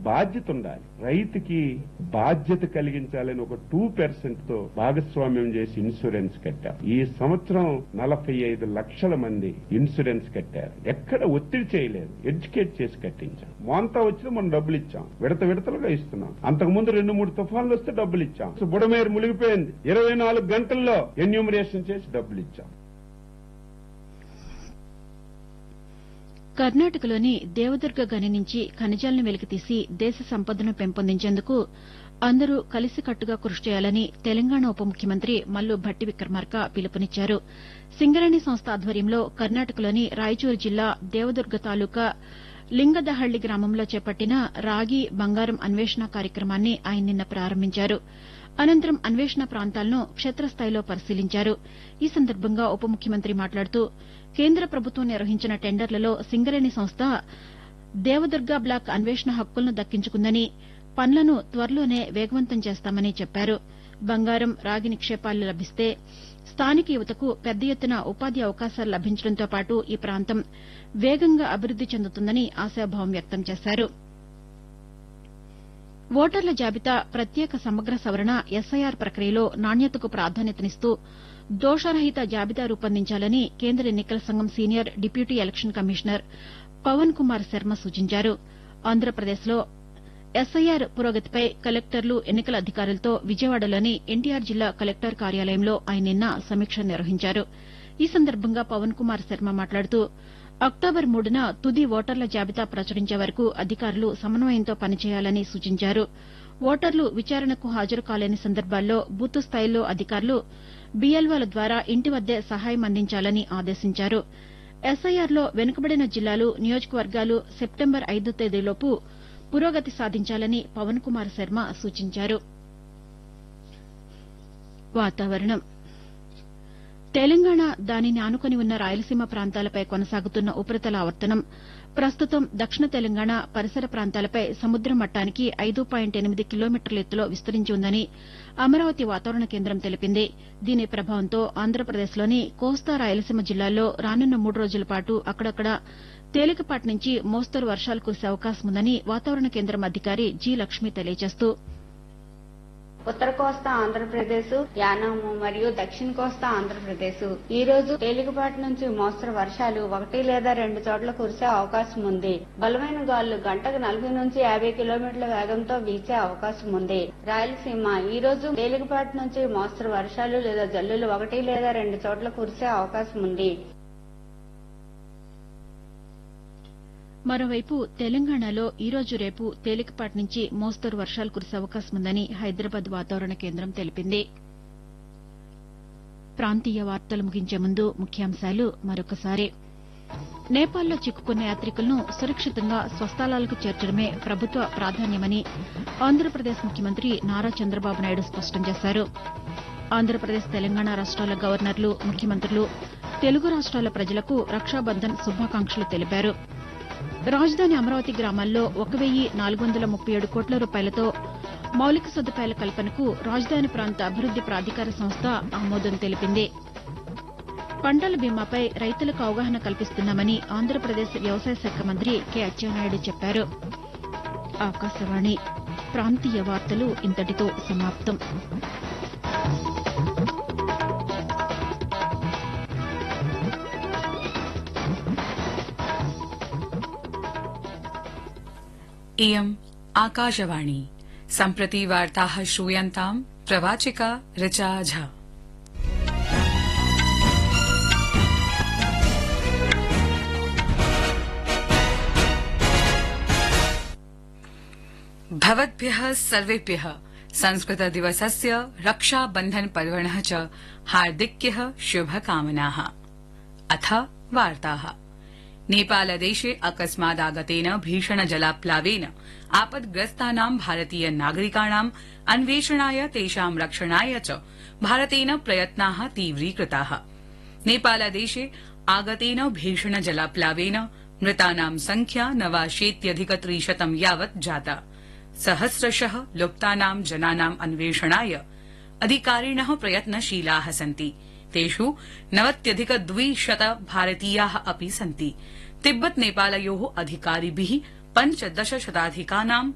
బాధ్యత ఉండాలి రైతుకి బాధ్యత కలిగించాలని ఒక టూ పర్సెంట్ తో భాగస్వామ్యం చేసి ఇన్సూరెన్స్ కట్టాం ఈ సంవత్సరం నలభై ఐదు లక్షల మంది ఇన్సూరెన్స్ కట్టారు ఎక్కడ ఒత్తిడి చేయలేదు ఎడ్యుకేట్ చేసి కట్టించాం మోంతా వచ్చిన మనం డబ్బులు ఇచ్చాం విడత విడతలుగా ఇస్తున్నాం అంతకు ముందు రెండు మూడు తుఫాన్లు వస్తే డబ్బులు ఇచ్చాం సో బుడమేరు మునిగిపోయింది ఇరవై నాలుగు గంటల్లో ఎన్యూమరేషన్ చేసి డబ్బులు ఇచ్చాం కర్ణాటకలోని దేవదుర్గ గని నుంచి ఖనిజాలను వెలికితీసి దేశ సంపదను పెంపొందించేందుకు అందరూ కలిసికట్టుగా కృషి చేయాలని తెలంగాణ ఉప ముఖ్యమంత్రి మల్లు భట్టి విక్రమార్క పిలుపునిచ్చారు సింగరేణి సంస్థ ఆధ్వర్యంలో కర్ణాటకలోని రాయచూరు జిల్లా దేవదుర్గ తాలూకా లింగదహళ్లి గ్రామంలో చేపట్టిన రాగి బంగారం అన్వేషణ కార్యక్రమాన్ని ఆయన నిన్న ప్రారంభించారు అనంతరం అన్వేషణ ప్రాంతాలను క్షేత్రస్థాయిలో పరిశీలించారు ఈ సందర్భంగా ఉప ముఖ్యమంత్రి మాట్లాడుతూ కేంద్ర ప్రభుత్వం నిర్వహించిన టెండర్లలో సింగరేణి సంస్థ దేవదుర్గ బ్లాక్ అన్వేషణ హక్కులను దక్కించుకుందని పనులను త్వరలోనే వేగవంతం చేస్తామని చెప్పారు బంగారం రాగి నిక్షేపాలు లభిస్తే స్థానిక యువతకు పెద్ద ఎత్తున ఉపాధి అవకాశాలు లభించడంతో పాటు ఈ ప్రాంతం వేగంగా అభివృద్ది చెందుతుందని ఆశాభావం వ్యక్తం చేశారు ఓటర్ల జాబితా ప్రత్యేక సమగ్ర సవరణ ఎస్ఐఆర్ ప్రక్రియలో నాణ్యతకు ప్రాధాన్యతనిస్తూ దోషరహిత జాబితా రూపొందించాలని కేంద్ర ఎన్నికల సంఘం senior deputy election commissioner Pavan Kumar Sharma సూచించారు ఆంధ్రప్రదేశ్లో ఎస్ఐఆర్ పురోగతిపై కలెక్టర్లు ఎన్నికల అధికారులతో విజయవాడలోని ఎన్టీఆర్ జిల్లా కలెక్టర్ కార్యాలయంలో ఆయన నిన్న సమీక్ష నిర్వహించారు ఈ సందర్భంగా పవన్ కుమార్ శర్మ మాట్లాడుతూ అక్టోబర్ మూడున తుది ఓటర్ల జాబితా ప్రచురించే వరకు అధికారులు సమన్వయంతో పనిచేయాలని సూచించారు ఓటర్లు విచారణకు హాజరు కాలేని సందర్భాల్లో బూత్ స్థాయిలో అధికారులు బీఎల్ఓల ద్వారా ఇంటి వద్దే సహాయం అందించాలని ఆదేశించారు ఎస్ఐఆర్లో వెనుకబడిన జిల్లాలు నియోజకవర్గాలు సెప్టెంబర్ ఐదో తేదీలోపు పురోగతి సాధించాలని పవన్ కుమార్ శర్మ సూచించారు వాతావరణం తెలంగాణ దానిని ఆనుకుని ఉన్న రాయలసీమ ప్రాంతాలపై కొనసాగుతున్న ఉపరితల ఆవర్తనం ప్రస్తుతం దక్షిణ తెలంగాణ పరిసర ప్రాంతాలపై సముద్ర మట్టానికి ఐదు పాయింట్ ఎనిమిది కిలోమీటర్ల ఎత్తులో విస్తరించి ఉందని అమరావతి వాతావరణ కేంద్రం తెలిపింది దీని ప్రభావంతో ఆంధ్రప్రదేశ్లోని కోస్తా రాయలసీమ జిల్లాల్లో రానున్న మూడు రోజుల పాటు అక్కడక్కడ తేలికపాటి నుంచి మోస్తరు వర్షాలు కురిసే అవకాశం ఉందని వాతావరణ కేంద్రం అధికారి జి లక్ష్మి తెలియజేస్తూ ఉత్తర కోస్తా ఆంధ్రప్రదేశ్ యానాము మరియు దక్షిణ కోస్తా ఆంధ్రప్రదేశ్ ఈ రోజు తేలికపాటి నుంచి మోస్తరు వర్షాలు ఒకటి లేదా రెండు చోట్ల కురిసే అవకాశం ఉంది బలమైన గాలులు గంటకు నలభై నుంచి యాభై కిలోమీటర్ల వేగంతో వీచే అవకాశం ఉంది రాయలసీమ ఈ రోజు తేలికపాటి నుంచి మోస్తరు వర్షాలు లేదా జల్లులు ఒకటి లేదా రెండు చోట్ల కురిసే అవకాశం ఉంది మరోవైపు తెలంగాణలో ఈ రోజు రేపు తేలికపాటి నుంచి మోస్తరు వర్షాలు కురిసే అవకాశం ఉందని హైదరాబాద్ వాతావరణ కేంద్రం తెలిపింది ప్రాంతీయ వార్తలు ముగించే ముందు ముఖ్యాంశాలు మరొకసారి నేపాల్లో చిక్కుకున్న యాత్రికులను సురక్షితంగా స్వస్థలాలకు చేర్చడమే ప్రభుత్వ ప్రాధాన్యమని ఆంధ్రప్రదేశ్ ముఖ్యమంత్రి నారా చంద్రబాబు నాయుడు స్పష్టం చేశారు ఆంధ్రప్రదేశ్ తెలంగాణ రాష్ట్రాల గవర్నర్లు ముఖ్యమంత్రులు తెలుగు రాష్ట్రాల ప్రజలకు రక్షాబంధన్ శుభాకాంక్షలు తెలిపారు రాజధాని అమరావతి గ్రామాల్లో ఒక వెయ్యి నాలుగు వందల ముప్పై ఏడు కోట్ల రూపాయలతో మౌలిక సదుపాయాల కల్పనకు రాజధాని ప్రాంత అభివృద్ది ప్రాధికార సంస్థ ఆమోదం తెలిపింది పంటల బీమాపై రైతులకు అవగాహన కల్పిస్తున్నామని ఆంధ్రప్రదేశ్ వ్యవసాయ శాఖ మంత్రి కె అచ్చెన్నాయుడు చెప్పారు ఆకాశవాణి ప్రాంతీయ వార్తలు ఇంతటితో సమాప్తం इयम् आकाशवाणी सम्प्रति वार्ताः श्रूयन्ताम् प्रवाचिका ऋचा झा भवद्भ्यः सर्वेभ्यः संस्कृतदिवसस्य रक्षाबन्धन पर्वणः च हार्दिक्यः शुभकामनाः अथ वार्ताः नेपालदेशे अकस्मादागतेन भीषण जलाप्लावेन आपद्ग्रस्तानां भारतीय नागरिकाणाम् अन्वेषणाय तेषां रक्षणाय च भारतेन प्रयत्नाः तीव्रीकृताः नेपालदेशे आगतेन भीषण जलाप्लावेन मृतानां संख्या नवाशीत्यधिक त्रिशतं यावत् जाता सहस्रशः लुप्तानां जनानाम् अन्वेषणाय अधिकारिणः प्रयत्नशीलाः सन्ति तेषु नवत्यधिक द्विशत भारतीयाः अपि सन्ति तिब्बत नेपालयोः अधिकारिभिः पञ्चदश शताधिकानां